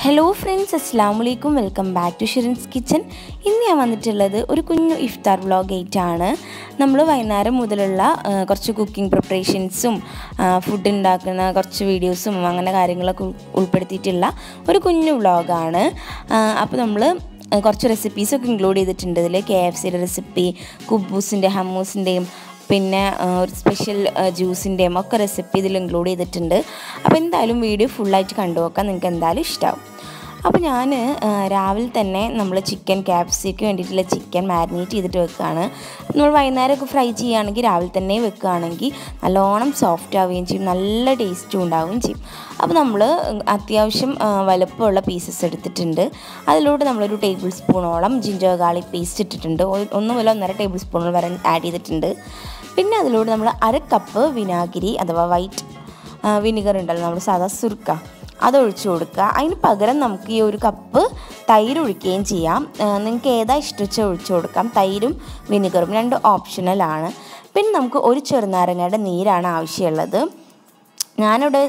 hello friends അസ്സാം വലൈക്കും welcome back to Shirin's kitchen ഇന്ന് ഞാൻ വന്നിട്ടുള്ളത് ഒരു കുഞ്ഞു ഇഫ്താർ വ്ളോഗ് ആയിട്ടാണ് നമ്മൾ വൈകുന്നേരം മുതലുള്ള ആ, കുറച്ച് കുക്കിംഗ് പ്രിപ്പറേഷൻസും ഫുഡ് ഉണ്ടാക്കുന്ന കുറച്ച് വീഡിയോസും അങ്ങനെ കാര്യങ്ങളൊക്കെ ഉൾ- ഉൾപ്പെടുത്തിയിട്ടുള്ള ഒരു കുഞ്ഞു വ്ളോഗാണ് അപ്പോൾ നമ്മൾ കുറച്ച് റെസിപ്പീസൊക്കെ ഇൻക്ലൂഡ് ചെയ്തിട്ടുണ്ട് ഇതിൽ കെ എഫ് സിയുടെ റെസിപ്പി കുബൂസിൻ്റെ ഹമ്മൂസിൻ്റെയും പിന്നെ ആ, ഒരു സ്പെഷ്യൽ ജ്യൂസിൻ്റെയും ഒക്കെ റെസിപ്പി ഇതിൽ ഇൻക്ലൂഡ് ചെയ്തിട്ടുണ്ട് അപ്പോൾ എന്തായാലും വീഡിയോ ഫുള്ളായിട്ട് കണ്ടു നോക്കാം നിങ്ങൾക്ക് എന്തായാലും ഇഷ്ടമാവും അപ്പോൾ ഞാൻ രാവിലെ തന്നെ നമ്മൾ ചിക്കൻ ക്യാപ്സിക്ക് വേണ്ടിയിട്ടുള്ള ചിക്കൻ മാരിനേറ്റ് ചെയ്തിട്ട് വെക്കുകയാണ് നമ്മൾ വൈകുന്നേരമൊക്കെ ഫ്രൈ ചെയ്യുകയാണെങ്കിൽ രാവിലെ തന്നെ വെക്കുകയാണെങ്കിൽ നല്ലോണം സോഫ്റ്റ് ആവുകയും ചെയ്യും നല്ല ടേസ്റ്റും ഉണ്ടാവുകയും ചെയ്യും അപ്പോൾ നമ്മൾ അത്യാവശ്യം ആ, വലുപ്പമുള്ള പീസസ് എടുത്തിട്ടുണ്ട് അതിലൂടെ നമ്മളൊരു ടേബിൾ സ്പൂണോളം ജിഞ്ചർ ഗാർലിക് പേസ്റ്റ് ഇട്ടിട്ടുണ്ട് ഒ- ഒന്ന് മുതൽ ഒന്നര ടേബിൾ സ്പൂണോളം വരെ ആഡ് ചെയ്തിട്ടുണ്ട് പിന്നെ അതിലൂടെ നമ്മൾ അര കപ്പ് വിനാഗിരി അഥവാ വൈറ്റ് വിനിഗർ ഉണ്ടല്ലോ നമ്മൾ സാധാ സുർക്ക അത് ഒഴിച്ചു കൊടുക്കുക അതിന് പകരം നമുക്ക് ഈ ഒരു കപ്പ് തൈര് ഒഴിക്കുകയും ചെയ്യാം നിങ്ങൾക്ക് ഏതാ ഇഷ്ടം വെച്ചാൽ ഒഴിച്ചു കൊടുക്കാം തൈരും വിനിഗറും രണ്ട് ഓപ്ഷണലാണ് പിന്നെ നമുക്ക് ഒരു ചെറുനാരങ്ങയുടെ നീരാണ് ആവശ്യമുള്ളത് ഞാനിവിടെ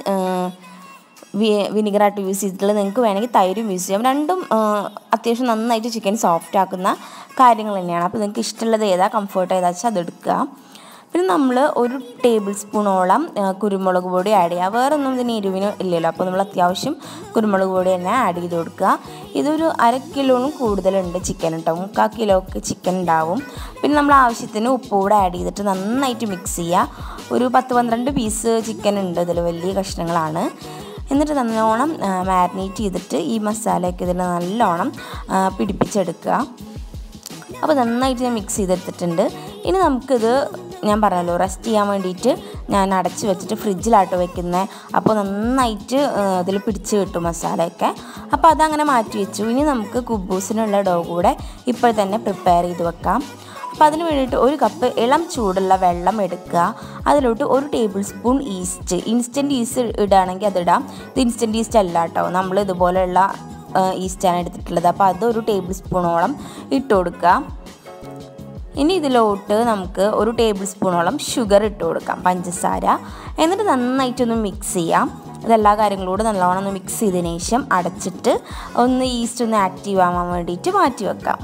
വി- വിനിഗറായിട്ട് യൂസ് ചെയ്തിട്ടുള്ളത് നിങ്ങൾക്ക് വേണമെങ്കിൽ തൈരും യൂസ് ചെയ്യാം രണ്ടും ആ, അത്യാവശ്യം നന്നായിട്ട് ചിക്കൻ സോഫ്റ്റ് ആക്കുന്ന കാര്യങ്ങൾ തന്നെയാണ് അപ്പോൾ നിങ്ങൾക്ക് ഇഷ്ടമുള്ളത് ഏതാ കംഫർട്ട് ഏതാ വെച്ചാൽ അതെടുക്കുക പിന്നെ നമ്മൾ ഒരു ടേബിൾ സ്പൂണോളം ആ, കുരുമുളക് പൊടി ആഡ് ചെയ്യുക വേറെ ഒന്നും ഇതിന് എരിവിന് ഇല്ലല്ലോ അപ്പോൾ നമ്മൾ അത്യാവശ്യം കുരുമുളക് പൊടി തന്നെ ആഡ് ചെയ്ത് കൊടുക്കുക ഇതൊരു അര കിലോനും കൂടുതലുണ്ട് ചിക്കൻ കേട്ടോ മുക്കാൽ കിലോ ഒക്കെ ചിക്കൻ ഉണ്ടാവും പിന്നെ നമ്മൾ ആവശ്യത്തിന് ഉപ്പ് കൂടെ ആഡ് ചെയ്തിട്ട് നന്നായിട്ട് മിക്സ് ചെയ്യുക ഒരു പത്ത് പന്ത്രണ്ട് പീസ് ചിക്കൻ ഉണ്ട് ഇതിൽ വലിയ കഷ്ണങ്ങളാണ് എന്നിട്ട് നല്ലോണം മാരിനേറ്റ് ചെയ്തിട്ട് ഈ മസാലയൊക്കെ ഇതിൽ നല്ലോണം ആ, പിടിപ്പിച്ചെടുക്കുക അപ്പോൾ നന്നായിട്ട് ഞാൻ മിക്സ് ചെയ്തെടുത്തിട്ടുണ്ട് ഇനി നമുക്കിത് ഞാൻ പറഞ്ഞല്ലോ റെസ്റ്റ് ചെയ്യാൻ വേണ്ടിയിട്ട് ഞാൻ അടച്ച് വെച്ചിട്ട് ഫ്രിഡ്ജിലാട്ടോ വെക്കുന്നത് അപ്പോൾ നന്നായിട്ട് ഇതിൽ പിടിച്ച് കിട്ടും മസാലയൊക്കെ അപ്പോൾ അതങ്ങനെ മാറ്റി വെച്ചു ഇനി നമുക്ക് കുബൂസിനുള്ള ഡോ കൂടെ ഇപ്പോൾ തന്നെ പ്രിപ്പയർ ചെയ്ത് വെക്കാം അപ്പോൾ അതിന് വേണ്ടിയിട്ട് ഒരു കപ്പ് ഇളം ചൂടുള്ള വെള്ളം എടുക്കുക അതിലോട്ട് ഒരു table spoon yeast instant yeast ഇടുകയാണെങ്കിൽ അതിടാം ഇത് ഇൻസ്റ്റൻറ്റ് ഈസ്റ്റ് അല്ല കേട്ടോ നമ്മൾ ഇതുപോലെയുള്ള ഈസ്റ്റാണ് എടുത്തിട്ടുള്ളത് അപ്പോൾ അത് ഒരു ടേബിൾ സ്പൂണോളം ഇട്ട് കൊടുക്കുക ഇനി ഇതിലോട്ട് നമുക്ക് ഒരു ടേബിൾ സ്പൂണോളം ഷുഗർ ഇട്ട് കൊടുക്കാം പഞ്ചസാര എന്നിട്ട് നന്നായിട്ടൊന്ന് മിക്സ് ചെയ്യാം ഇതെല്ലാ കാര്യങ്ങളോടും നല്ലോണം ഒന്ന് മിക്സ് ചെയ്തതിന് ശേഷം അടച്ചിട്ട് ഒന്ന് ഈസ്റ്റ് ഒന്ന് ആക്റ്റീവ് ആവാൻ വേണ്ടിയിട്ട് മാറ്റി വെക്കാം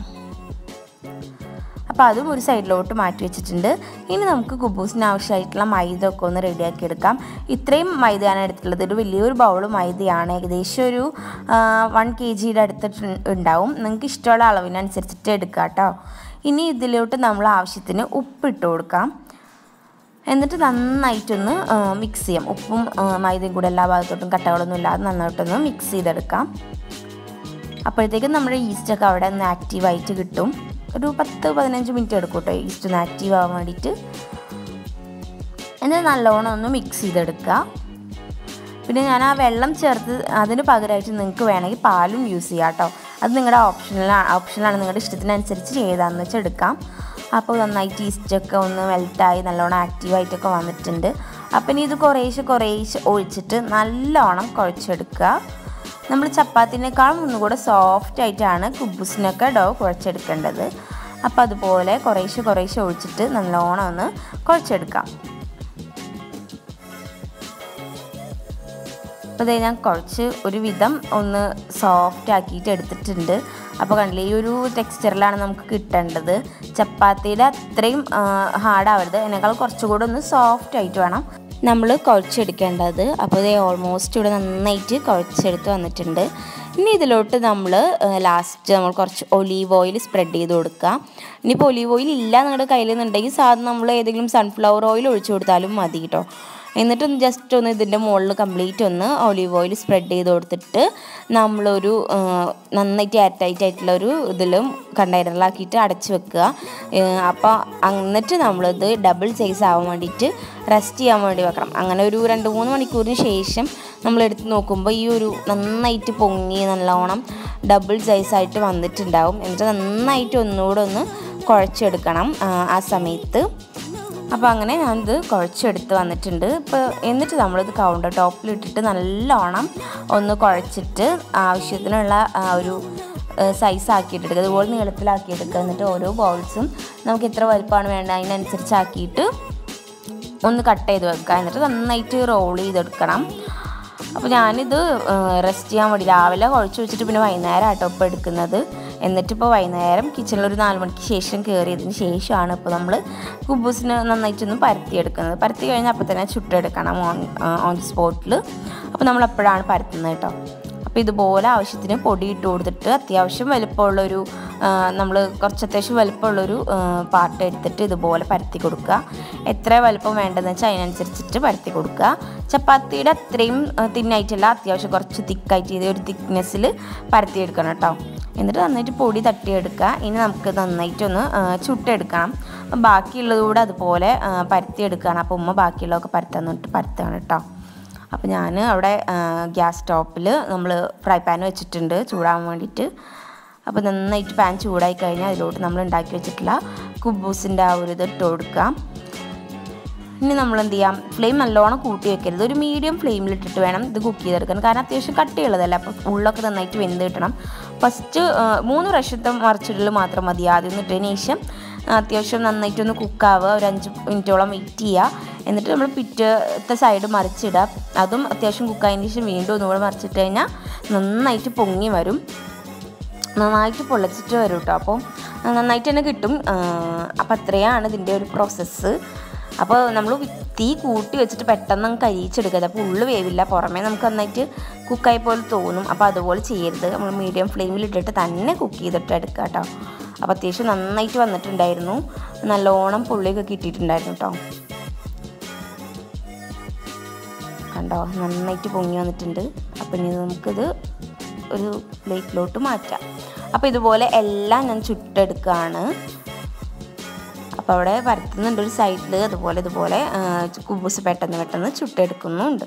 അപ്പോൾ അതും ഒരു സൈഡിലോട്ട് മാറ്റി വെച്ചിട്ടുണ്ട് ഇനി നമുക്ക് കുബൂസിന് ആവശ്യമായിട്ടുള്ള മൈദ ഒക്കെ ഒന്ന് റെഡിയാക്കി എടുക്കാം ഇത്രയും മൈദയാണ് എടുത്തിട്ടുള്ളത് ഒരു വലിയൊരു ബൗൾ മൈദയാണ് ഏകദേശം ഒരു വൺ കെ ജിയുടെ അടുത്തിട്ട് ഉണ്ടാവും നിങ്ങൾക്ക് ഇഷ്ടമുള്ള അളവിനനുസരിച്ചിട്ട് എടുക്കാം കേട്ടോ ഇനി ഇതിലോട്ട് നമ്മൾ ആവശ്യത്തിന് ഉപ്പിട്ട് കൊടുക്കാം എന്നിട്ട് നന്നായിട്ടൊന്ന് മിക്സ് ചെയ്യാം ഉപ്പും ആ, മൈദയും കൂടെ എല്ലാ ഭാഗത്തോട്ടും കട്ടകളൊന്നും ഇല്ലാതെ നന്നായിട്ടൊന്ന് മിക്സ് ചെയ്തെടുക്കാം അപ്പോഴത്തേക്കും നമ്മുടെ ഈസ്റ്റൊക്കെ അവിടെ ഒന്ന് ആക്റ്റീവായിട്ട് കിട്ടും ഒരു പത്ത് പതിനഞ്ച് മിനിറ്റ് എടുക്കും കേട്ടോ ഈസ്റ്റ് ഒന്ന് ആക്റ്റീവ് ആവാൻ വേണ്ടിയിട്ട് എന്നിട്ട് നല്ലോണം ഒന്ന് മിക്സ് ചെയ്തെടുക്കുക പിന്നെ ഞാൻ ആ വെള്ളം ചേർത്ത് അതിന് പകരമായിട്ട് നിങ്ങൾക്ക് വേണമെങ്കിൽ പാലും യൂസ് ചെയ്യാം കേട്ടോ അത് നിങ്ങളുടെ ഓപ്ഷനിലാണ് ഓപ്ഷനിലാണ് നിങ്ങളുടെ ഇഷ്ടത്തിനനുസരിച്ച് ഏതാണെന്ന് വെച്ചാൽ എടുക്കാം അപ്പോൾ നന്നായിട്ട് ഈസ്റ്റൊക്കെ ഒന്ന് മെൽറ്റായി നല്ലോണം ആക്റ്റീവായിട്ടൊക്കെ വന്നിട്ടുണ്ട് അപ്പം ഇനി ഇത് കുറേശ്ശെ കുറേശ്ശെ ഒഴിച്ചിട്ട് നല്ലോണം കുഴച്ചെടുക്കുക നമ്മൾ ചപ്പാത്തിനേക്കാളും ഒന്നുകൂടെ സോഫ്റ്റ് ആയിട്ടാണ് കുബൂസിനൊക്കെ ഡോ കുഴച്ചെടുക്കേണ്ടത് അപ്പോൾ അതുപോലെ കുറേശ്ശെ കുറേശ്ശെ ഒഴിച്ചിട്ട് നല്ലോണം ഒന്ന് കുഴച്ചെടുക്കാം അപ്പോൾ ഇതേ ഞാൻ കുറച്ച് ഒരു വിധം ഒന്ന് സോഫ്റ്റ് ആക്കിയിട്ട് എടുത്തിട്ടുണ്ട് അപ്പോൾ കണ്ടില്ലേ ഈ ഒരു ടെക്സ്ചറിലാണ് നമുക്ക് കിട്ടേണ്ടത് ചപ്പാത്തിയുടെ അത്രയും ഹാർഡാവരുത് അതിനേക്കാൾ കുറച്ചുകൂടെ ഒന്ന് സോഫ്റ്റ് ആയിട്ട് വേണം നമ്മൾ കുഴച്ചെടുക്കേണ്ടത് അപ്പോൾ ഇത് ഓൾമോസ്റ്റ് ഇവിടെ നന്നായിട്ട് കുഴച്ചെടുത്ത് വന്നിട്ടുണ്ട് ഇനി ഇതിലോട്ട് നമ്മൾ ലാസ്റ്റ് നമ്മൾ കുറച്ച് ഒലീവ് ഓയിൽ സ്പ്രെഡ് ചെയ്ത് കൊടുക്കുക ഇനിയിപ്പോൾ ഒലീവ് ഓയിൽ ഇല്ല നിങ്ങളുടെ കയ്യിൽ നിന്നുണ്ടെങ്കിൽ സാധാരണ നമ്മൾ ഏതെങ്കിലും സൺഫ്ലവർ ഓയിൽ ഒഴിച്ചു കൊടുത്താലും മതി കേട്ടോ എന്നിട്ട് ഒന്ന് ജസ്റ്റ് ഒന്ന് ഇതിൻ്റെ മുകളിൽ കംപ്ലീറ്റ് ഒന്ന് ഒലീവ് ഓയിൽ സ്പ്രെഡ് ചെയ്ത് കൊടുത്തിട്ട് നമ്മളൊരു ആ, നന്നായിട്ട് എയർടൈറ്റ് ആയിട്ടുള്ള ഒരു ഇതിലും കണ്ടെയ്നറിലാക്കിയിട്ട് അടച്ച് വെക്കുക അപ്പോൾ എന്നിട്ട് നമ്മളിത് ഡബിൾ സൈസ് ആവാൻ വേണ്ടിയിട്ട് റെസ്റ്റ് ചെയ്യാൻ വേണ്ടി വെക്കണം അങ്ങനെ ഒരു രണ്ട് മൂന്ന് മണിക്കൂറിന് ശേഷം നമ്മൾ എടുത്ത് നോക്കുമ്പോൾ ഈ ഒരു നന്നായിട്ട് പൊങ്ങി നല്ലോണം ഡബിൾ സൈസായിട്ട് വന്നിട്ടുണ്ടാവും എന്നിട്ട് നന്നായിട്ട് ഒന്നുകൂടെ ഒന്ന് കുഴച്ചെടുക്കണം ആ, ആ സമയത്ത് അപ്പോൾ അങ്ങനെ ഞാനിത് കുഴച്ചെടുത്ത് വന്നിട്ടുണ്ട് ഇപ്പോൾ എന്നിട്ട് നമ്മളിത് കൗണ്ടർ ടോപ്പിൽ ഇട്ടിട്ട് നല്ലോണം ഒന്ന് കുഴച്ചിട്ട് ആവശ്യത്തിനുള്ള ആ ഒരു സൈസ് ആക്കിയിട്ടെടുക്കുക അതുപോലെ നീളത്തിലാക്കിയെടുക്കുക എന്നിട്ട് ഓരോ ബൗൾസും നമുക്ക് എത്ര വലുപ്പമാണ് വേണ്ടത് അതിനനുസരിച്ച് ആക്കിയിട്ട് ഒന്ന് കട്ട് ചെയ്ത് വെക്കുക എന്നിട്ട് നന്നായിട്ട് റോൾ ചെയ്തെടുക്കണം അപ്പോൾ ഞാനിത് റെസ്റ്റ് ചെയ്യാൻ വേണ്ടി രാവിലെ കുഴച്ച് വെച്ചിട്ട് പിന്നെ വൈകുന്നേരം ആട്ടോ ഇപ്പോൾ എടുക്കുന്നത് എന്നിട്ടിപ്പോൾ വൈകുന്നേരം കിച്ചണിൽ ഒരു നാല് മണിക്ക് ശേഷം കയറിയതിന് ശേഷമാണ് ഇപ്പോൾ നമ്മൾ കുബൂസിന് നന്നായിട്ടൊന്ന് പരത്തിയെടുക്കുന്നത് പരത്തി കഴിഞ്ഞാൽ അപ്പോൾ തന്നെ ചുട്ടെടുക്കണം ഓൺ ഓൺ സ്പോട്ടിൽ അപ്പോൾ നമ്മൾ എപ്പോഴാണ് പരത്തുന്നത് കേട്ടോ അപ്പോൾ ഇതുപോലെ ആവശ്യത്തിന് പൊടി ഇട്ട് കൊടുത്തിട്ട് അത്യാവശ്യം വലുപ്പമുള്ളൊരു നമ്മൾ കുറച്ച് അത്യാവശ്യം വലുപ്പമുള്ളൊരു പാട്ട് എടുത്തിട്ട് ഇതുപോലെ പരത്തി കൊടുക്കുക എത്ര വലുപ്പം വേണ്ടതെന്ന് വെച്ചാൽ അതിനനുസരിച്ചിട്ട് പരത്തി കൊടുക്കുക ചപ്പാത്തിയുടെ അത്രയും തിന്നായിട്ടല്ല അത്യാവശ്യം കുറച്ച് തിക്കായിട്ട് ചെയ്ത് ഒരു തിക്നെസ്സിൽ പരത്തിയെടുക്കണം കേട്ടോ എന്നിട്ട് നന്നായിട്ട് പൊടി തട്ടിയെടുക്കുക ഇനി നമുക്ക് നന്നായിട്ടൊന്ന് ചുട്ടെടുക്കണം അപ്പം ബാക്കിയുള്ളത് കൂടെ അതുപോലെ പരത്തിയെടുക്കുകയാണ് അപ്പോൾ ഉമ്മ ബാക്കിയുള്ളതൊക്കെ പരത്താൻ തൊട്ട് പരത്താണ് കേട്ടോ അപ്പോൾ ഞാൻ അവിടെ ഗ്യാസ് സ്റ്റോപ്പിൽ നമ്മൾ ഫ്രൈ പാൻ വെച്ചിട്ടുണ്ട് ചൂടാൻ വേണ്ടിയിട്ട് അപ്പോൾ നന്നായിട്ട് പാൻ ചൂടായി കഴിഞ്ഞാൽ അതിലോട്ട് നമ്മൾ ഉണ്ടാക്കി വെച്ചിട്ടുള്ള കുബൂസിൻ്റെ ആ ഒരു ഇത് ഇട്ട് കൊടുക്കാം ഇനി നമ്മൾ എന്ത് ചെയ്യാം ഫ്ലെയിം നല്ലോണം കൂട്ടി വെക്കരുത് ഒരു മീഡിയം ഫ്ലെയിമിലിട്ടിട്ട് വേണം ഇത് കുക്ക് ചെയ്തെടുക്കാൻ കാരണം അത്യാവശ്യം കട്ടിയുള്ളതല്ല അപ്പോൾ ഉള്ളൊക്കെ നന്നായിട്ട് വെന്ത് കിട്ടണം ഫസ്റ്റ് മൂന്ന് പ്രാവശ്യത്തെ മറിച്ചിടൽ മാത്രം മതി ആദ്യം ഇട്ടതിന് ശേഷം അത്യാവശ്യം നന്നായിട്ടൊന്ന് കുക്കാവുക ഒരു അഞ്ച് മിനിറ്റോളം വെയിറ്റ് ചെയ്യുക എന്നിട്ട് നമ്മൾ പിറ്റത്തെ സൈഡ് മറിച്ചിടുക അതും അത്യാവശ്യം കുക്കായതിന് ശേഷം വീണ്ടും ഒന്നുകൂടെ മറിച്ചിട്ട് കഴിഞ്ഞാൽ നന്നായിട്ട് പൊങ്ങി വരും നന്നായിട്ട് പൊള്ളച്ചിട്ട് വരും കേട്ടോ അപ്പോൾ നന്നായിട്ട് തന്നെ കിട്ടും അപ്പോൾ അത്രയാണ് ഇതിൻ്റെ ഒരു പ്രോസസ്സ് അപ്പോൾ നമ്മൾ തീ കൂട്ടി വെച്ചിട്ട് പെട്ടെന്ന് അങ്ങ് കരിയിച്ചെടുക്കരുത് അപ്പോൾ ഉള്ളു വേവില്ല പുറമേ നമുക്ക് നന്നായിട്ട് കുക്കായി പോലെ തോന്നും അപ്പോൾ അതുപോലെ ചെയ്യരുത് നമ്മൾ മീഡിയം ഫ്ലെയിമിൽ ഇട്ടിട്ട് തന്നെ കുക്ക് ചെയ്തിട്ട് എടുക്കുക കേട്ടോ അപ്പോൾ അത്യാവശ്യം നന്നായിട്ട് വന്നിട്ടുണ്ടായിരുന്നു നല്ലോണം പുള്ളിയൊക്കെ കിട്ടിയിട്ടുണ്ടായിരുന്നു കേട്ടോ കണ്ടോ നന്നായിട്ട് പൊങ്ങി വന്നിട്ടുണ്ട് അപ്പം ഇനി നമുക്കിത് ഒരു പ്ലേറ്റിലോട്ട് മാറ്റാം അപ്പോൾ ഇതുപോലെ എല്ലാം ഞാൻ ചുട്ടെടുക്കുകയാണ് അപ്പോൾ അവിടെ പരത്തുന്നുണ്ട് ഒരു സൈഡിൽ അതുപോലെ ഇതുപോലെ കുബൂസ് പെട്ടെന്ന് പെട്ടെന്ന് ചുട്ടെടുക്കുന്നുണ്ട്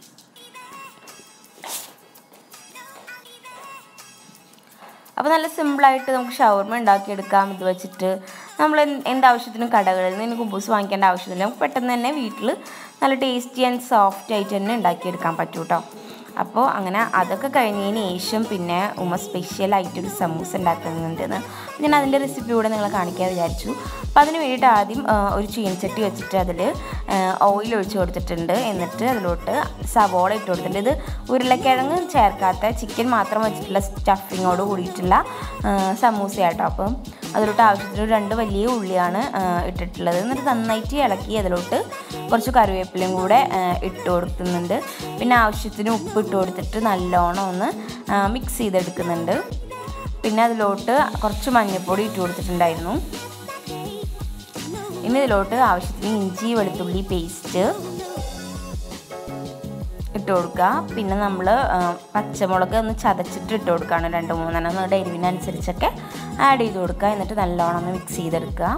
അപ്പോൾ നല്ല സിമ്പിളായിട്ട് നമുക്ക് ഷവർമ ഉണ്ടാക്കിയെടുക്കാം ഇത് വെച്ചിട്ട് നമ്മൾ എന്താവശ്യത്തിനും കടകളിൽ നിന്ന് കുബൂസ് വാങ്ങിക്കേണ്ട ആവശ്യമില്ല നമുക്ക് പെട്ടെന്ന് തന്നെ വീട്ടിൽ നല്ല ടേസ്റ്റി ആൻഡ് സോഫ്റ്റ് ആയിട്ട് തന്നെ ഉണ്ടാക്കിയെടുക്കാൻ പറ്റും കേട്ടോ അപ്പോൾ അങ്ങനെ അതൊക്കെ കഴിഞ്ഞതിന് ശേഷം പിന്നെ ഉമ്മ സ്പെഷ്യലായിട്ടൊരു സമൂസ ഉണ്ടാക്കുന്നുണ്ടെന്ന് ഞാൻ അതിൻ്റെ റെസിപ്പി കൂടെ നിങ്ങളെ കാണിക്കാൻ വിചാരിച്ചു അപ്പോൾ അതിന് വേണ്ടിയിട്ട് ആദ്യം ഒരു ചീനച്ചട്ടി വെച്ചിട്ട് അതിൽ ഓയിൽ ഒഴിച്ച് കൊടുത്തിട്ടുണ്ട് എന്നിട്ട് അതിലോട്ട് സവോള ഇട്ട് കൊടുത്തിട്ടുണ്ട് ഇത് ഉരുളക്കിഴങ്ങ് ചേർക്കാത്ത ചിക്കൻ മാത്രം വെച്ചിട്ടുള്ള സ്റ്റഫിങ്ങോട് കൂടിയിട്ടുള്ള സമൂസയാട്ടോ അപ്പം അതിലോട്ട് ആവശ്യത്തിന് രണ്ട് വലിയ ഉള്ളിയാണ് ഇട്ടിട്ടുള്ളത് എന്നിട്ട് നന്നായിട്ട് ഇളക്കി അതിലോട്ട് കുറച്ച് കറിവേപ്പിലയും കൂടെ ഇട്ട് കൊടുക്കുന്നുണ്ട് പിന്നെ ആവശ്യത്തിന് ഉപ്പ് ഇട്ട് കൊടുത്തിട്ട് നല്ലോണം ഒന്ന് മിക്സ് ചെയ്തെടുക്കുന്നുണ്ട് പിന്നെ അതിലോട്ട് കുറച്ച് മഞ്ഞൾപ്പൊടി ഇട്ട് കൊടുത്തിട്ടുണ്ടായിരുന്നു ഇനി ഇതിലോട്ട് ആവശ്യത്തിന് ഇഞ്ചി വെളുത്തുള്ളി പേസ്റ്റ് ഇട്ട് കൊടുക്കുക പിന്നെ നമ്മൾ പച്ചമുളക് ഒന്ന് ചതച്ചിട്ട് ഇട്ട് കൊടുക്കുകയാണ് രണ്ട് മൂന്നെണ്ണം നമ്മുടെ എരിവിനനുസരിച്ചൊക്കെ ആഡ് ചെയ്ത് കൊടുക്കുക എന്നിട്ട് നല്ലോണം ഒന്ന് മിക്സ് ചെയ്തെടുക്കുക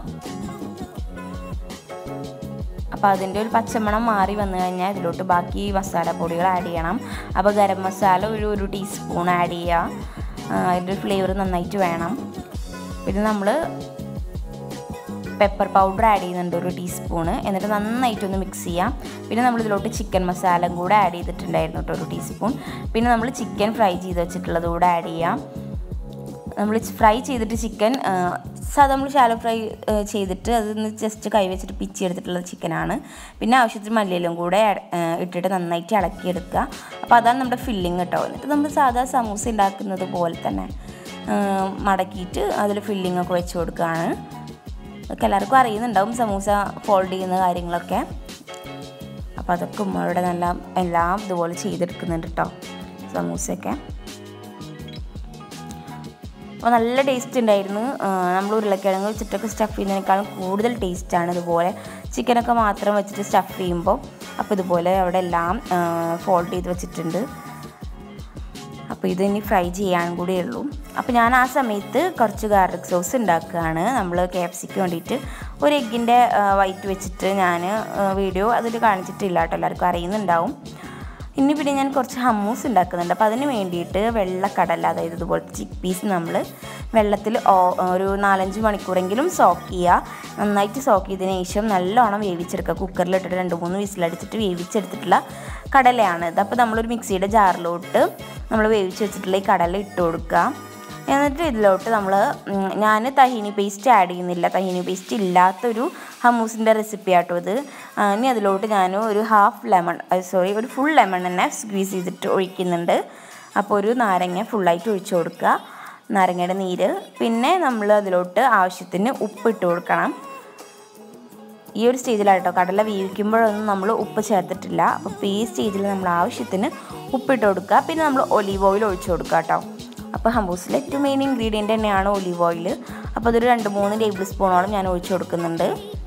അപ്പോൾ അതിൻ്റെ ഒരു പച്ചമണം മാറി വന്നു കഴിഞ്ഞാൽ ഇതിലോട്ട് ബാക്കി മസാലപ്പൊടികൾ ആഡ് ചെയ്യണം അപ്പോൾ ഗരം മസാല ഒരു ഒരു ടീസ്പൂൺ ആഡ് ചെയ്യുക അതിൻ്റെ ഫ്ലേവർ നന്നായിട്ട് വേണം പിന്നെ നമ്മൾ പെപ്പർ പൗഡർ ആഡ് ചെയ്യുന്നുണ്ട് ഒരു ടീസ്പൂണ് എന്നിട്ട് നന്നായിട്ടൊന്ന് മിക്സ് ചെയ്യാം പിന്നെ നമ്മൾ ഇതിലോട്ട് ചിക്കൻ മസാലയും കൂടെ ആഡ് ചെയ്തിട്ടുണ്ടായിരുന്നു കേട്ടോ ഒരു ടീസ്പൂൺ പിന്നെ നമ്മൾ ചിക്കൻ ഫ്രൈ ചെയ്ത് വെച്ചിട്ടുള്ളത് കൂടെ ആഡ് ചെയ്യാം നമ്മൾ ഫ്രൈ ചെയ്തിട്ട് ചിക്കൻ സാധാ നമ്മൾ ശാലോ ഫ്രൈ ചെയ്തിട്ട് അതൊന്ന് ജസ്റ്റ് കൈ വെച്ചിട്ട് പിച്ചി എടുത്തിട്ടുള്ള ചിക്കനാണ് പിന്നെ ആവശ്യത്തിന് മല്ലിയിലും കൂടെ ഇട്ടിട്ട് നന്നായിട്ട് ഇളക്കിയെടുക്കുക അപ്പോൾ അതാണ് നമ്മുടെ ഫില്ലിങ് കേട്ടോ എന്നിട്ട് നമ്മൾ സാധാ സമൂസ ഉണ്ടാക്കുന്നത് പോലെ തന്നെ മടക്കിയിട്ട് അതിൽ ഫില്ലിംഗ് ഒക്കെ വെച്ച് കൊടുക്കുകയാണ് അതൊക്കെ എല്ലാവർക്കും അറിയുന്നുണ്ടാവും സമൂസ ഫോൾഡ് ചെയ്യുന്ന കാര്യങ്ങളൊക്കെ അപ്പോൾ അതൊക്കെ ഉമ്മയുടെ നല്ല എല്ലാം ഇതുപോലെ ചെയ്തെടുക്കുന്നുണ്ട് കേട്ടോ സമൂസയൊക്കെ അപ്പോൾ നല്ല ടേസ്റ്റ് ഉണ്ടായിരുന്നു നമ്മൾ ഉരുളക്കിഴങ്ങ് വെച്ചിട്ടൊക്കെ സ്റ്റഫ് ചെയ്യുന്നതിനേക്കാളും കൂടുതൽ ടേസ്റ്റാണ് ഇതുപോലെ ചിക്കനൊക്കെ മാത്രം വെച്ചിട്ട് സ്റ്റഫ് ചെയ്യുമ്പോൾ അപ്പോൾ ഇതുപോലെ അവിടെ എല്ലാം ഫോൾഡ് ചെയ്ത് വെച്ചിട്ടുണ്ട് അപ്പോൾ ഇത് ഇനി ഫ്രൈ ചെയ്യാൻ കൂടിയേ ഉള്ളൂ അപ്പോൾ ഞാൻ ആ സമയത്ത് കുറച്ച് ഗാർലിക് സോസ് ഉണ്ടാക്കുകയാണ് നമ്മൾ കെ എഫ് സിക്ക് വേണ്ടിയിട്ട് ഒരു എഗ്ഗിൻ്റെ വൈറ്റ് വെച്ചിട്ട് ഞാൻ വീഡിയോ അതിൽ കാണിച്ചിട്ടില്ല കേട്ടോ എല്ലാവർക്കും അറിയുന്നുണ്ടാവും ഇനി പിന്നെ ഞാൻ കുറച്ച് ഹമ്മൂസ് ഉണ്ടാക്കുന്നുണ്ട് അപ്പോൾ അതിന് വേണ്ടിയിട്ട് വെള്ളക്കടല അതായത് ഇതുപോലത്തെ ചിക്ക് പീസ് നമ്മൾ വെള്ളത്തിൽ ഒരു നാലഞ്ച് മണിക്കൂറെങ്കിലും സോക്ക് ചെയ്യുക നന്നായിട്ട് സോക്ക് ചെയ്തതിന് ശേഷം നല്ലോണം വേവിച്ചെടുക്കുക കുക്കറിലിട്ടിട്ട് രണ്ട് മൂന്ന് വിസിലടിച്ചിട്ട് വേവിച്ചെടുത്തിട്ടുള്ള കടലയാണ് ഇത് അപ്പോൾ നമ്മളൊരു മിക്സിയുടെ ജാറിലോട്ട് നമ്മൾ വേവിച്ച് വെച്ചിട്ടുള്ള ഈ കടല ഇട്ട് കൊടുക്കുക എന്നിട്ട് ഇതിലോട്ട് നമ്മൾ ഞാൻ തഹീനി പേസ്റ്റ് ആഡ് ചെയ്യുന്നില്ല തഹീനി പേസ്റ്റ് ഇല്ലാത്തൊരു ഹമ്മൂസിൻ്റെ റെസിപ്പി ആട്ടോ ഇത് ആ, ഇനി അതിലോട്ട് ഞാൻ ഒരു ഹാഫ് ലെമൺ സോറി ഒരു ഫുൾ ലെമൺ തന്നെ സ്ക്വീസ് ചെയ്തിട്ട് ഒഴിക്കുന്നുണ്ട് അപ്പോൾ ഒരു നാരങ്ങ ഫുള്ളായിട്ട് ഒഴിച്ചു കൊടുക്കുക നാരങ്ങയുടെ നീര് പിന്നെ നമ്മൾ അതിലോട്ട് ആവശ്യത്തിന് ഉപ്പിട്ട് കൊടുക്കണം ഈ ഒരു സ്റ്റേജിലാട്ടോ കടല വേവിക്കുമ്പോഴൊന്നും നമ്മൾ ഉപ്പ് ചേർത്തിട്ടില്ല അപ്പോൾ ഇപ്പോൾ ഈ സ്റ്റേജിൽ നമ്മൾ ആവശ്യത്തിന് ഉപ്പിട്ട് കൊടുക്കുക പിന്നെ നമ്മൾ ഒലീവ് ഓയിൽ ഒഴിച്ച് കൊടുക്കുക കേട്ടോ അപ്പോൾ ഹംബൂസിലെ ഏറ്റവും മെയിൻ ഇൻഗ്രീഡിയൻ്റ് തന്നെയാണ് ഒലീവ് ഓയിൽ അപ്പോൾ അതൊരു രണ്ട് മൂന്ന് ടേബിൾ സ്പൂണോളം ഞാൻ ഒഴിച്ച് കൊടുക്കുന്നുണ്ട്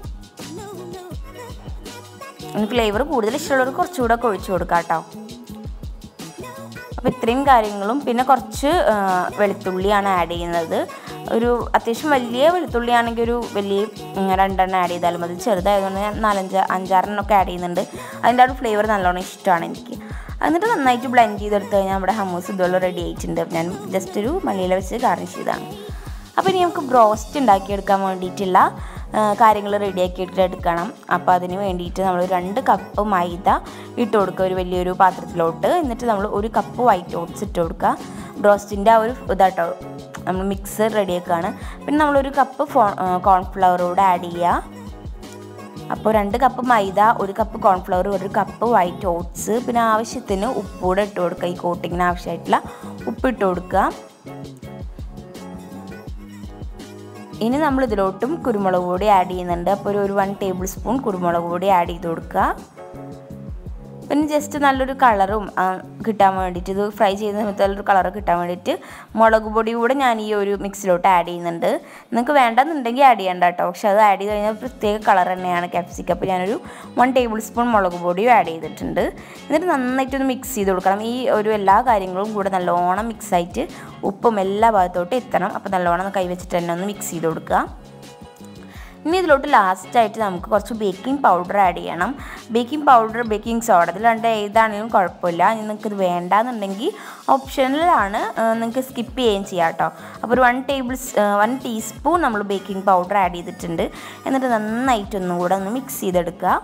ഫ്ലേവർ കൂടുതൽ ഇഷ്ടമുള്ളവർ കുറച്ചുകൂടെ ഒക്കെ ഒഴിച്ച് കൊടുക്കാം കേട്ടോ അപ്പോൾ ഇത്രയും കാര്യങ്ങളും പിന്നെ കുറച്ച് ആ, വെളുത്തുള്ളിയാണ് ആഡ് ചെയ്യുന്നത് ഒരു അത്യാവശ്യം വലിയ വെളുത്തുള്ളി ആണെങ്കിൽ ഒരു വലിയ ഉം, രണ്ടെണ്ണം ആഡ് ചെയ്താലും മതി ചെറുതായതുകൊണ്ട് ഞാൻ നാലഞ്ച് അഞ്ചാറെണ്ണമൊക്കെ ആഡ് ചെയ്യുന്നുണ്ട് അതിൻ്റെ ആ ഒരു ഫ്ലേവർ നല്ലോണം ഇഷ്ടമാണ് എനിക്ക് എന്നിട്ട് നന്നായിട്ട് ബ്ലെൻഡ് ചെയ്തെടുത്ത് കഴിഞ്ഞാൽ നമ്മുടെ ഹമ്മൂസ് ഇതുപോലെ റെഡി ആയിട്ടുണ്ട് ഞാൻ ജസ്റ്റ് ഒരു മല്ലിയില വെച്ച് ഗാർണിഷ് ചെയ്തതാണ് അപ്പോൾ ഇനി നമുക്ക് ബ്രോസ്റ്റ് ഉണ്ടാക്കിയെടുക്കാൻ വേണ്ടിയിട്ടുള്ള കാര്യങ്ങൾ റെഡിയാക്കി എടുക്കണം അപ്പോൾ അതിന് വേണ്ടിയിട്ട് നമ്മൾ രണ്ട് കപ്പ് മൈദ ഇട്ട് കൊടുക്കുക ഒരു വലിയൊരു പാത്രത്തിലോട്ട് എന്നിട്ട് നമ്മൾ ഒരു കപ്പ് വൈറ്റ് ഓട്സ് ഇട്ട് കൊടുക്കുക ബ്രോസ്റ്റിൻ്റെ ആ ഒരു ഇതാട്ടോ നമ്മൾ മിക്സ് റെഡിയാക്കുകയാണ് പിന്നെ നമ്മളൊരു കപ്പ് ഫോ കോൺഫ്ലവർ കൂടെ ആഡ് ചെയ്യുക അപ്പോൾ രണ്ട് കപ്പ് മൈദ ഒരു കപ്പ് കോൺഫ്ലവർ ഒരു കപ്പ് വൈറ്റ് ഓട്സ് പിന്നെ ആവശ്യത്തിന് ഉപ്പ് കൂടെ ഇട്ട് കൊടുക്കുക ഈ കോട്ടിങ്ങിന് ആവശ്യമായിട്ടുള്ള ഉപ്പ് ഇട്ട് കൊടുക്കുക ഇനി നമ്മൾ ഇതിലോട്ടും കുരുമുളക് പൊടി ആഡ് ചെയ്യുന്നുണ്ട് അപ്പോൾ ഒരു ഒരു വൺ ടേബിൾ സ്പൂൺ കുരുമുളക് പൊടി ആഡ് ചെയ്ത് കൊടുക്കുക പിന്നെ ജസ്റ്റ് നല്ലൊരു കളറും ആ, കിട്ടാൻ വേണ്ടിയിട്ട് ഇത് ഫ്രൈ ചെയ്യുന്ന സമയത്ത് നല്ലൊരു കളർ കിട്ടാൻ വേണ്ടിയിട്ട് മുളക് പൊടി കൂടെ ഞാൻ ഈ ഒരു മിക്സിലോട്ട് ആഡ് ചെയ്യുന്നുണ്ട് നിങ്ങൾക്ക് വേണ്ടെന്നുണ്ടെങ്കിൽ ആഡ് ചെയ്യണ്ട കേട്ടോ പക്ഷെ അത് ആഡ് ചെയ്ത് കഴിഞ്ഞാൽ പ്രത്യേക കളർ തന്നെയാണ് ക്യാപ്സിക്കം അപ്പോൾ ഞാനൊരു വൺ ടേബിൾ സ്പൂൺ മുളക് പൊടിയും ആഡ് ചെയ്തിട്ടുണ്ട് എന്നിട്ട് നന്നായിട്ടൊന്ന് മിക്സ് ചെയ്ത് കൊടുക്കണം ഈ ഒരു എല്ലാ കാര്യങ്ങളും കൂടെ നല്ലോണം മിക്സ് ആയിട്ട് ഉപ്പും എല്ലാ ഭാഗത്തോട്ടും എത്തണം അപ്പോൾ നല്ലോണം ഒന്ന് കൈവച്ചിട്ട് തന്നെ ഒന്ന് മിക്സ് ചെയ്ത് കൊടുക്കുക ഇനി ഇതിലോട്ട് ലാസ്റ്റായിട്ട് നമുക്ക് കുറച്ച് ബേക്കിംഗ് പൗഡർ ആഡ് ചെയ്യണം ബേക്കിംഗ് പൗഡർ ബേക്കിംഗ് സോഡ ഇതിൽ രണ്ട് ഏതാണെങ്കിലും കുഴപ്പമില്ല ഇനി നിങ്ങൾക്ക് ഇത് വേണ്ടാന്നുണ്ടെങ്കിൽ ഓപ്ഷനിലാണ് നിങ്ങൾക്ക് സ്കിപ്പ് ചെയ്യുകയും ചെയ്യാം കേട്ടോ അപ്പോൾ ഒരു വൺ ടേബിൾ വൺ ടീസ്പൂൺ നമ്മൾ ബേക്കിംഗ് പൗഡർ ആഡ് ചെയ്തിട്ടുണ്ട് എന്നിട്ട് നന്നായിട്ട് ഒന്നും കൂടെ ഒന്ന് മിക്സ് ചെയ്തെടുക്കുക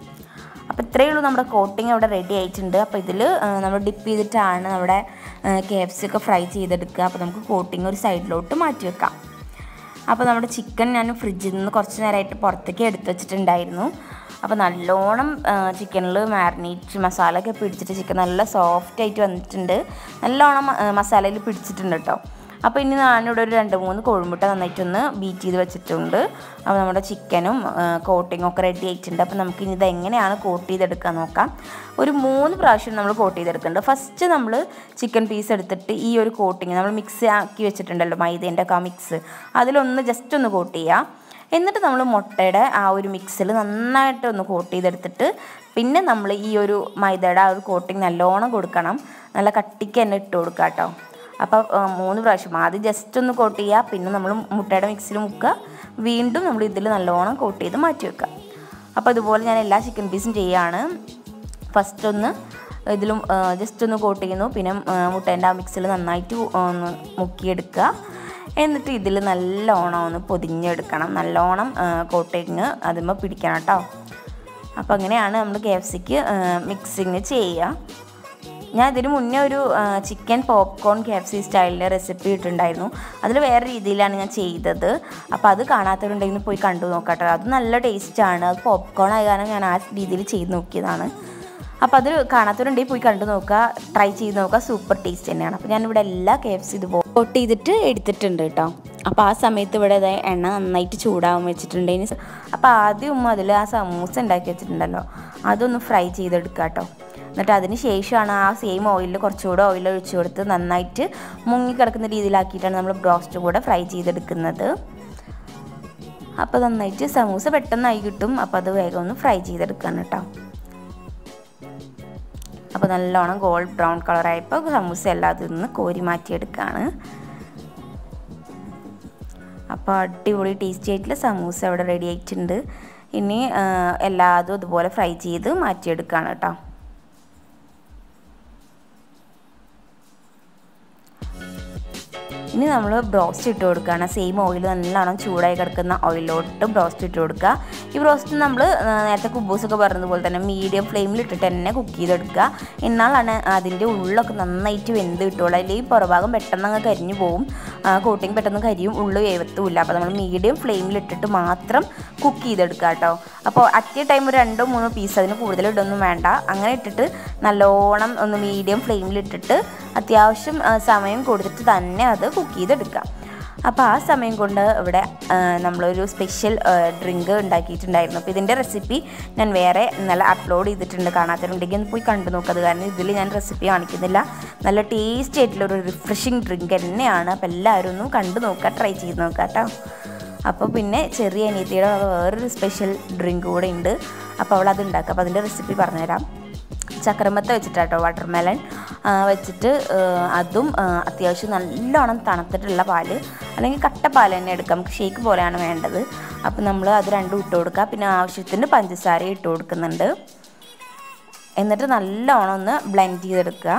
അപ്പോൾ ഇത്രയേ ഉള്ളൂ നമ്മുടെ കോട്ടിങ് അവിടെ റെഡി ആയിട്ടുണ്ട് അപ്പോൾ ഇതിൽ നമ്മൾ ഡിപ്പ് ചെയ്തിട്ടാണ് നമ്മുടെ കെ എഫ് സി ഒക്കെ ഫ്രൈ ചെയ്തെടുക്കുക അപ്പോൾ നമുക്ക് കോട്ടിങ് ഒരു സൈഡിലോട്ട് മാറ്റി വെക്കാം അപ്പോൾ നമ്മുടെ ചിക്കൻ ഞാൻ ഫ്രിഡ്ജിൽ നിന്ന് കുറച്ച് നേരമായിട്ട് പുറത്തേക്ക് എടുത്ത് വെച്ചിട്ടുണ്ടായിരുന്നു അപ്പോൾ നല്ലോണം ചിക്കനിൽ മാരിനേറ്റ് മസാല ഒക്കെ പിടിച്ചിട്ട് ചിക്കൻ നല്ല സോഫ്റ്റ് ആയിട്ട് വന്നിട്ടുണ്ട് നല്ലോണം മസാലയിൽ പിടിച്ചിട്ടുണ്ട് കേട്ടോ അപ്പോൾ ഇനി ഞാനിവിടെ ഒരു രണ്ട് മൂന്ന് കോഴിമുട്ട നന്നായിട്ടൊന്ന് ബീറ്റ് ചെയ്ത് വെച്ചിട്ടുണ്ട് അപ്പോൾ നമ്മുടെ ചിക്കനും കോട്ടിങ്ങും ഒക്കെ റെഡി ആയിട്ടുണ്ട് അപ്പോൾ നമുക്ക് ഇനി ഇത് എങ്ങനെയാണ് കോട്ട് ചെയ്തെടുക്കാൻ നോക്കാം ഒരു മൂന്ന് പ്രാവശ്യം നമ്മൾ കോട്ട് ചെയ്തെടുക്കുന്നുണ്ട് ഫസ്റ്റ് നമ്മൾ ചിക്കൻ പീസ് എടുത്തിട്ട് ഈ ഒരു കോട്ടിങ് നമ്മൾ മിക്സ് ആക്കി വെച്ചിട്ടുണ്ടല്ലോ മൈദേൻ്റെ ഒക്കെ ആ മിക്സ് അതിലൊന്ന് ജസ്റ്റ് ഒന്ന് കോട്ട് ചെയ്യുക എന്നിട്ട് നമ്മൾ മുട്ടയുടെ ആ ഒരു മിക്സിൽ നന്നായിട്ട് ഒന്ന് കോട്ട് ചെയ്തെടുത്തിട്ട് പിന്നെ നമ്മൾ ഈ ഒരു മൈദയുടെ ആ ഒരു കോട്ടിങ് നല്ലോണം കൊടുക്കണം നല്ല കട്ടിക്ക് തന്നെ ഇട്ട് കൊടുക്കുക കേട്ടോ അപ്പോൾ ആ, മൂന്ന് പ്രാവശ്യം ആദ്യം ജസ്റ്റ് ഒന്ന് കോട്ട് ചെയ്യുക പിന്നെ നമ്മൾ മുട്ടയുടെ മിക്സിൽ മുക്കുക വീണ്ടും നമ്മൾ ഇതിൽ നല്ലോണം കോട്ട് ചെയ്ത് മാറ്റി വെക്കുക അപ്പോൾ അതുപോലെ ഞാൻ എല്ലാ ചിക്കൻ പീസും ചെയ്യുകയാണ് ഫസ്റ്റ് ഒന്ന് ഇതിലും ജസ്റ്റ് ഒന്ന് കോട്ട് ചെയ്യുന്നു പിന്നെ ആ, മുട്ടേൻ്റെ ആ മിക്സിൽ നന്നായിട്ട് ഒന്ന് മുക്കിയെടുക്കുക എന്നിട്ട് ഇതിൽ നല്ലോണം ഒന്ന് പൊതിഞ്ഞെടുക്കണം നല്ലോണം കോട്ടിങ് അതുമ്പോൾ പിടിക്കണം കേട്ടോ അപ്പോൾ അങ്ങനെയാണ് നമ്മൾ കെ എഫ് സിക്ക് മിക്സിങ് ചെയ്യുക ഞാൻ ഇതിന് മുന്നേ ഒരു chicken popcorn K F C സ്റ്റൈലിൻ്റെ റെസിപ്പി ഇട്ടിട്ടുണ്ടായിരുന്നു അതിൽ വേറെ രീതിയിലാണ് ഞാൻ ചെയ്തത് അപ്പോൾ അത് കാണാത്തവരുണ്ടെങ്കിൽ പോയി കണ്ടു നോക്കട്ടെ അത് നല്ല ടേസ്റ്റാണ് അത് പോപ്കോൺ ആയ കാരണം ഞാൻ ആ രീതിയിൽ ചെയ്ത് നോക്കിയതാണ് അപ്പോൾ അത് കാണാത്തവരുണ്ടെങ്കിൽ പോയി കണ്ടു നോക്കുക ട്രൈ ചെയ്ത് നോക്കുക സൂപ്പർ ടേസ്റ്റ് തന്നെയാണ് അപ്പോൾ ഞാനിവിടെ എല്ലാ കെ എഫ് സി ഇത് കോട്ട് ചെയ്തിട്ട് എടുത്തിട്ടുണ്ട് കേട്ടോ അപ്പോൾ ആ സമയത്ത് ഇവിടെ ദേ എണ്ണ നന്നായിട്ട് ചൂടാവാൻ വെച്ചിട്ടുണ്ട് ഇനി അപ്പോൾ ആദ്യം ഉമ്മ അതിൽ ആ സമൂസ ഉണ്ടാക്കി വെച്ചിട്ടുണ്ടല്ലോ അതൊന്ന് ഫ്രൈ ചെയ്തെടുക്കുക കേട്ടോ എന്നിട്ട് അതിന് ശേഷമാണ് ആ സെയിം ഓയിലിൽ കുറച്ചുകൂടെ ഓയിൽ ഒഴിച്ചു കൊടുത്ത് നന്നായിട്ട് മുങ്ങിക്കിടക്കുന്ന രീതിയിലാക്കിയിട്ടാണ് നമ്മൾ ബ്രോസ്റ്റ് കൂടെ ഫ്രൈ ചെയ്തെടുക്കുന്നത് അപ്പോൾ നന്നായിട്ട് സമൂസ പെട്ടെന്നായി കിട്ടും അപ്പോൾ അത് വേഗം ഒന്ന് ഫ്രൈ ചെയ്തെടുക്കണം കേട്ടോ അപ്പോൾ നല്ലോണം ഗോൾഡ് ബ്രൗൺ കളറായപ്പോൾ സമൂസ എല്ലാം അതിൽ നിന്ന് കോരി മാറ്റിയെടുക്കുകയാണ് അപ്പോൾ അടിപൊളി ടേസ്റ്റി ആയിട്ടുള്ള സമൂസ അവിടെ റെഡി ആയിട്ടുണ്ട് ഇനി ആ, എല്ലാതും അതുപോലെ ഫ്രൈ ചെയ്ത് മാറ്റിയെടുക്കുകയാണ് കേട്ടോ ഇനി നമ്മൾ ബ്രോസ്റ്റ് ഇട്ട് കൊടുക്കുകയാണ് സെയിം ഓയിൽ നല്ലോണം ചൂടായി കിടക്കുന്ന ഓയിലോട്ട് ബ്രോസ്റ്റ് ഇട്ട് കൊടുക്കുക ഈ ബ്രോസ്റ്റ് നമ്മൾ നേരത്തെ കുബൂസൊക്കെ പറഞ്ഞതുപോലെ തന്നെ മീഡിയം ഫ്ലെയിമിൽ ഇട്ടിട്ട് തന്നെ കുക്ക് ചെയ്തെടുക്കുക എന്നാലാണ് അതിൻ്റെ ഉള്ളൊക്കെ നന്നായിട്ട് വെന്ത് കിട്ടുള്ളൂ അല്ലെങ്കിൽ പുറഭാഗം പെട്ടെന്ന് അങ്ങ് കരിഞ്ഞു പോകും കോട്ടിങ് പെട്ടെന്ന് കരിയും ഉള്ളു വേവത്തുമില്ല അപ്പോൾ നമ്മൾ മീഡിയം ഫ്ലെയിമിലിട്ടിട്ട് മാത്രം കുക്ക് ചെയ്തെടുക്കുക കേട്ടോ അപ്പോൾ അറ്റ് എ ടൈം ഒരു രണ്ടോ മൂന്നോ പീസ് അതിന് കൂടുതൽ ഇടൊന്നും വേണ്ട അങ്ങനെ ഇട്ടിട്ട് നല്ലോണം ഒന്ന് മീഡിയം ഫ്ലെയിമിലിട്ടിട്ട് അത്യാവശ്യം ആ, സമയം കൊടുത്തിട്ട് തന്നെ അത് കുക്ക് ചെയ്തെടുക്കാം അപ്പോൾ ആ സമയം കൊണ്ട് ഇവിടെ ആ, നമ്മളൊരു സ്പെഷ്യൽ ഡ്രിങ്ക് ഉണ്ടാക്കിയിട്ടുണ്ടായിരുന്നു അപ്പോൾ ഇതിൻ്റെ റെസിപ്പി ഞാൻ വേറെ ഇന്നലെ അപ്ലോഡ് ചെയ്തിട്ടുണ്ട് കാണാത്തവരുണ്ടെങ്കിൽ ഒന്ന് പോയി കണ്ടു നോക്കുക അത് കാരണം ഇതിൽ ഞാൻ റെസിപ്പി കാണിക്കുന്നില്ല നല്ല ടേസ്റ്റി ആയിട്ടുള്ള ഒരു റിഫ്രഷിങ് ഡ്രിങ്ക് തന്നെയാണ് അപ്പോൾ എല്ലാവരും ഒന്ന് കണ്ടു നോക്കുക ട്രൈ ചെയ്ത് നോക്കുക കേട്ടോ അപ്പോൾ പിന്നെ ചെറിയ അനിയത്തിയുടെ വക വേറൊരു സ്പെഷ്യൽ ഡ്രിങ്ക് കൂടെ ഉണ്ട് അപ്പോൾ അവൾ അത് ഉണ്ടാക്കുക അപ്പോൾ അതിൻ്റെ റെസിപ്പി പറഞ്ഞുതരാം ചക്രമത്ത വെച്ചിട്ടാട്ടോ വാട്ടർമെലൺ വെച്ചിട്ട് ആ, അതും ആ, അത്യാവശ്യം നല്ലോണം തണുത്തിട്ടുള്ള പാല് അല്ലെങ്കിൽ കട്ട പാൽ തന്നെ എടുക്കാം നമുക്ക് ഷേക്ക് പോലെയാണ് വേണ്ടത് അപ്പോൾ നമ്മൾ അത് രണ്ടും ഇട്ട് കൊടുക്കുക പിന്നെ ആവശ്യത്തിന് പഞ്ചസാര ഇട്ട് കൊടുക്കുന്നുണ്ട് എന്നിട്ട് നല്ലോണം ഒന്ന് ബ്ലെൻഡ് ചെയ്തെടുക്കുക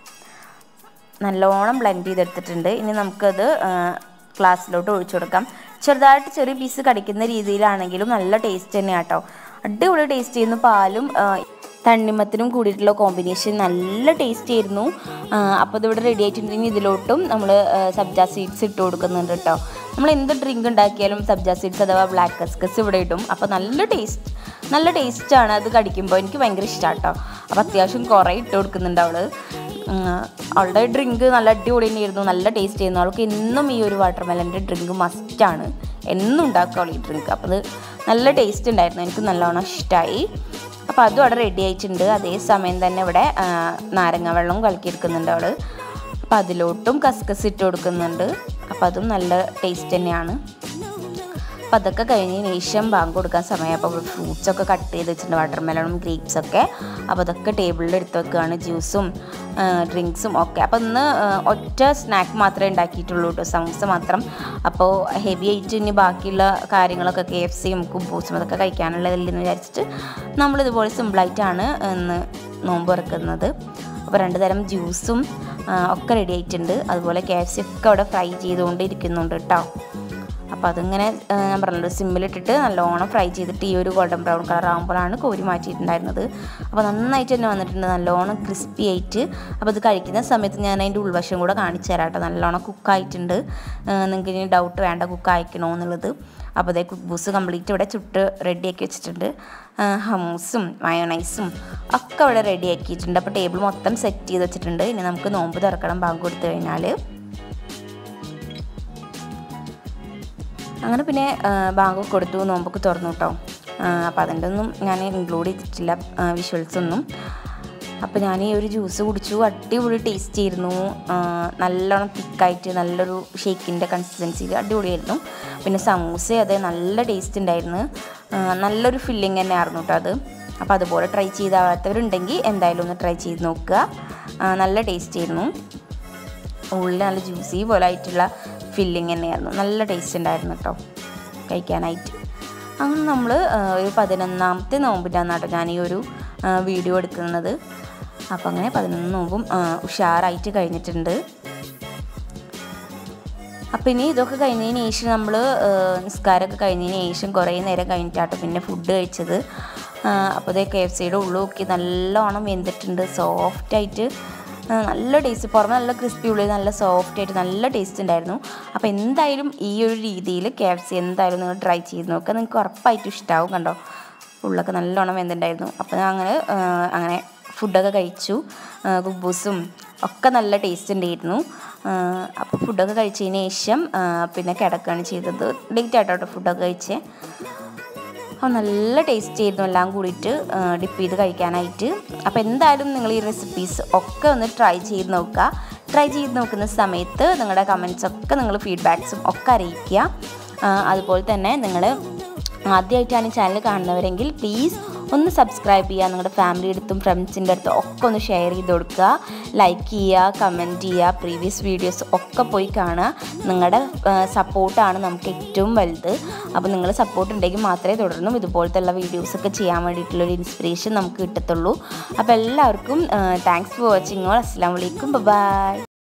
നല്ലോണം ബ്ലെൻഡ് ചെയ്തെടുത്തിട്ടുണ്ട് ഇനി നമുക്കത് ഗ്ലാസ്സിലോട്ട് ഒഴിച്ചു കൊടുക്കാം ചെറുതായിട്ട് ചെറിയ പീസ് കടിക്കുന്ന രീതിയിലാണെങ്കിലും നല്ല ടേസ്റ്റ് തന്നെയാണ് കേട്ടോ അടിപൊളി ടേസ്റ്റ് ചെയ്യുന്നു പാലും ആ, തണ്ണിമത്തിനും കൂടിയിട്ടുള്ള കോമ്പിനേഷൻ നല്ല ടേസ്റ്റ് ആയിരുന്നു അപ്പോൾ ഇതിവിടെ റെഡി ആയിട്ടുണ്ടെങ്കിൽ ഇതിലോട്ടും നമ്മൾ സബ്ജ സീഡ്സ് ഇട്ട് കൊടുക്കുന്നുണ്ട് കേട്ടോ നമ്മൾ എന്ത് ഡ്രിങ്ക് ഉണ്ടാക്കിയാലും സബ്ജ സീഡ്സ് അഥവാ ബ്ലാക്ക് കസ്കസ് ഇവിടെ ഇടും അപ്പോൾ നല്ല ടേസ്റ്റ് നല്ല ടേസ്റ്റാണ് അത് കടിക്കുമ്പോൾ എനിക്ക് ഭയങ്കര ഇഷ്ടമാണ് കേട്ടോ അപ്പോൾ അത്യാവശ്യം കുറേ ഇട്ട് കൊടുക്കുന്നുണ്ട് അവള് ഉം, അവളുടെ ഡ്രിങ്ക് നല്ല അടിപൊളി തന്നെയായിരുന്നു നല്ല ടേസ്റ്റ് ചെയ്യുന്നു അവൾക്ക് എന്നും ഈ ഒരു വാട്ടർമെലൻ്റെ ഡ്രിങ്ക് മസ്റ്റാണ് എന്നും ഉണ്ടാക്കും അവൾ ഈ ഡ്രിങ്ക് അപ്പോൾ അത് നല്ല ടേസ്റ്റ് ഉണ്ടായിരുന്നു എനിക്ക് നല്ലോണം ഇഷ്ടമായി അപ്പോൾ അതും അവിടെ റെഡി ആയിട്ടുണ്ട് അതേ സമയം തന്നെ ഇവിടെ ആ, നാരങ്ങ വെള്ളം കലക്കിയെടുക്കുന്നുണ്ട് അവൾ അപ്പോൾ അതിലോട്ടും കസ്കസ് ഇട്ട് കൊടുക്കുന്നുണ്ട് അപ്പോൾ അതും നല്ല ടേസ്റ്റ് തന്നെയാണ് അപ്പോൾ അതൊക്കെ കഴിഞ്ഞതിന് ശേഷം ബാങ്ക് കൊടുക്കാൻ സമയം അപ്പോൾ ഫ്രൂട്ട്സ് ഒക്കെ കട്ട് ചെയ്ത് വെച്ചിട്ടുണ്ട് വാട്ടർമെലണും ഗ്രേപ്സ് ഒക്കെ അപ്പോൾ അതൊക്കെ ടേബിളിൽ എടുത്ത് വെക്കുകയാണ് ജ്യൂസും ഡ്രിങ്ക്സും ഒക്കെ അപ്പോൾ ഇന്ന് ആ, ഒറ്റ സ്നാക്ക് മാത്രമേ ഉണ്ടാക്കിയിട്ടുള്ളൂ കേട്ടോ സമൂസ മാത്രം അപ്പോൾ ഹെവി ആയിട്ട് ഇനി ബാക്കിയുള്ള കാര്യങ്ങളൊക്കെ കെ എഫ് സിയും കുബൂസും അതൊക്കെ കഴിക്കാനുള്ളതല്ലെന്ന് വിചാരിച്ചിട്ട് നമ്മളിതുപോലെ സിമ്പിളായിട്ടാണ് ഇന്ന് നോമ്പ് തുറക്കുന്നത് അപ്പോൾ രണ്ട് തരം ജ്യൂസും ആ, ഒക്കെ റെഡി ആയിട്ടുണ്ട് അതുപോലെ കെ എഫ് സി ഒക്കെ അവിടെ ഫ്രൈ ചെയ്തുകൊണ്ട് ഇരിക്കുന്നുണ്ട് കേട്ടോ അപ്പോൾ അതിങ്ങനെ ആ, ഞാൻ പറഞ്ഞല്ലോ സിമ്മിലിട്ടിട്ട് നല്ലോണം ഫ്രൈ ചെയ്തിട്ട് ഈ ഒരു ഗോൾഡൻ ബ്രൗൺ കളർ ആകുമ്പോഴാണ് കോരി മാറ്റിയിട്ടുണ്ടായിരുന്നത് അപ്പോൾ നന്നായിട്ട് തന്നെ വന്നിട്ടുണ്ട് നല്ലോണം ക്രിസ്പി ആയിട്ട് അപ്പോൾ ഇത് കഴിക്കുന്ന സമയത്ത് ഞാൻ അതിൻ്റെ ഉൾവശം കൂടെ കാണിച്ചു തരാം കേട്ടോ നല്ലോണം കുക്കായിട്ടുണ്ട് നിങ്ങൾക്ക് ഇനി ഡൗട്ട് വേണ്ട കുക്ക് അയക്കണോ എന്നുള്ളത് അപ്പോൾ അതേ കുക്ക്ബൂസ് കംപ്ലീറ്റ് ഇവിടെ ചുട്ട് റെഡിയാക്കി വെച്ചിട്ടുണ്ട് ആ, ഹമൂസും മയോണൈസും ഒക്കെ ഇവിടെ റെഡി ആക്കിയിട്ടുണ്ട് അപ്പോൾ ടേബിൾ മൊത്തം സെറ്റ് ചെയ്ത് വെച്ചിട്ടുണ്ട് ഇനി നമുക്ക് നോമ്പ് തുറക്കണം ബാങ്ക് കൊടുത്തു കഴിഞ്ഞാൽ അങ്ങനെ പിന്നെ ആ, ബാങ്ക് കൊടുത്തു നോമ്പൊക്കെ തുറന്നു കേട്ടോ അപ്പോൾ അതിൻ്റെ ഒന്നും ഞാൻ ഇൻക്ലൂഡ് ചെയ്തിട്ടില്ല വിഷ്വൽസ് ഒന്നും അപ്പോൾ ഞാൻ ഈ ഒരു ജ്യൂസ് കുടിച്ചു അടിപൊളി ടേസ്റ്റ് ആയിരുന്നു ആ, നല്ലോണം തിക്കായിട്ട് നല്ലൊരു ഷേക്കിൻ്റെ കൺസിസ്റ്റൻസിയിൽ അടിപൊളിയായിരുന്നു പിന്നെ സമൂസ അതെ നല്ല ടേസ്റ്റ് ഉണ്ടായിരുന്നു ആ, നല്ലൊരു ഫില്ലിങ് തന്നെയായിരുന്നു കേട്ടോ അത് അപ്പോൾ അതുപോലെ ട്രൈ ചെയ്താത്തവരുണ്ടെങ്കിൽ എന്തായാലും ഒന്ന് ട്രൈ ചെയ്ത് നോക്കുക ആ, നല്ല ടേസ്റ്റ് ആയിരുന്നു ഉള്ളിൽ നല്ല ജ്യൂസി പോലെ ആയിട്ടുള്ള ഫില്ലിങ് തന്നെയായിരുന്നു നല്ല ടേസ്റ്റ് ഉണ്ടായിരുന്നു കേട്ടോ കഴിക്കാനായിട്ട് അങ്ങനെ നമ്മൾ ഒരു പതിനൊന്നാമത്തെ നോമ്പിൻ്റെയാണ് കേട്ടോ ഞാൻ ഈ ഒരു ആ, വീഡിയോ എടുക്കുന്നത് അപ്പം അങ്ങനെ പതിനൊന്ന് നോമ്പും ആ, ഉഷാറായിട്ട് കഴിഞ്ഞിട്ടുണ്ട് അപ്പം ഇനി ഇതൊക്കെ കഴിഞ്ഞതിന് ശേഷം നമ്മൾ നിസ്കാരമൊക്കെ കഴിഞ്ഞതിന് ശേഷം കുറേ നേരം കഴിഞ്ഞിട്ടാട്ടോ പിന്നെ ഫുഡ് കഴിച്ചത് അപ്പോൾ ഇതേ കെ എഫ് സിയുടെ ഉള്ളു നോക്കി നല്ലോണം വെന്തിട്ടുണ്ട് സോഫ്റ്റായിട്ട് നല്ല ടേസ്റ്റ് പുറമെ നല്ല ക്രിസ്പി ഉള്ളിൽ നല്ല സോഫ്റ്റ് ആയിട്ട് നല്ല ടേസ്റ്റ് ഉണ്ടായിരുന്നു അപ്പോൾ എന്തായാലും ഈ ഒരു രീതിയിൽ കെ എഫ് സി എന്തായാലും നിങ്ങൾ ട്രൈ ചെയ്ത് നോക്കുക നിങ്ങൾക്ക് ഉറപ്പായിട്ടും ഇഷ്ടമാവും കണ്ടോ ഉള്ളൊക്കെ നല്ലോണം വെന്തിട്ടുണ്ടായിരുന്നു അപ്പോൾ ഞാൻ അങ്ങനെ ആ, അങ്ങനെ ഫുഡൊക്കെ കഴിച്ചു ആ, കുബൂസും ഒക്കെ നല്ല ടേസ്റ്റ് ഉണ്ടായിരുന്നു അപ്പോൾ ഫുഡൊക്കെ കഴിച്ചതിന് ശേഷം ആ, പിന്നെ കിടക്കുകയാണ് ചെയ്തത് ലേറ്റ് ആയിട്ടോ ഫുഡൊക്കെ കഴിച്ചേ അപ്പോൾ നല്ല ടേസ്റ്റ് ആയിരുന്നു എല്ലാം കൂടിയിട്ട് ഡിപ്പ് ചെയ്ത് കഴിക്കാനായിട്ട് അപ്പോൾ എന്തായാലും നിങ്ങൾ ഈ റെസിപ്പീസ് ഒക്കെ ഒന്ന് ട്രൈ ചെയ്ത് നോക്കുക ട്രൈ ചെയ്ത് നോക്കുന്ന സമയത്ത് നിങ്ങളുടെ കമൻസ് ഒക്കെ നിങ്ങൾ ഫീഡ്ബാക്സും ഒക്കെ അറിയിക്കുക ആ, അതുപോലെ തന്നെ നിങ്ങൾ ആദ്യമായിട്ടാണ് ഈ ചാനൽ കാണുന്നവരെങ്കിൽ പ്ലീസ് ഒന്ന് സബ്സ്ക്രൈബ് ചെയ്യുക നിങ്ങളുടെ ഫാമിലിയുടെ അടുത്തും ഫ്രണ്ട്സിൻ്റെ അടുത്തും ഒക്കെ ഒന്ന് ഷെയർ ചെയ്ത് കൊടുക്കുക ലൈക്ക് ചെയ്യുക കമൻറ്റ് ചെയ്യുക പ്രീവിയസ് വീഡിയോസ് ഒക്കെ പോയി കാണുക നിങ്ങളുടെ സപ്പോർട്ടാണ് നമുക്ക് ഏറ്റവും വലുത് അപ്പോൾ നിങ്ങൾ സപ്പോർട്ട് ഉണ്ടെങ്കിൽ മാത്രമേ തുടർന്നും ഇതുപോലത്തെ വീഡിയോസൊക്കെ ചെയ്യാൻ വേണ്ടിയിട്ടുള്ളൊരു ഇൻസ്പിറേഷൻ നമുക്ക് കിട്ടത്തുള്ളൂ അപ്പോൾ എല്ലാവർക്കും താങ്ക്സ് ഫോർ വാച്ചിങ് ഓൾ അസ്സാം വലൈക്കും ബൈ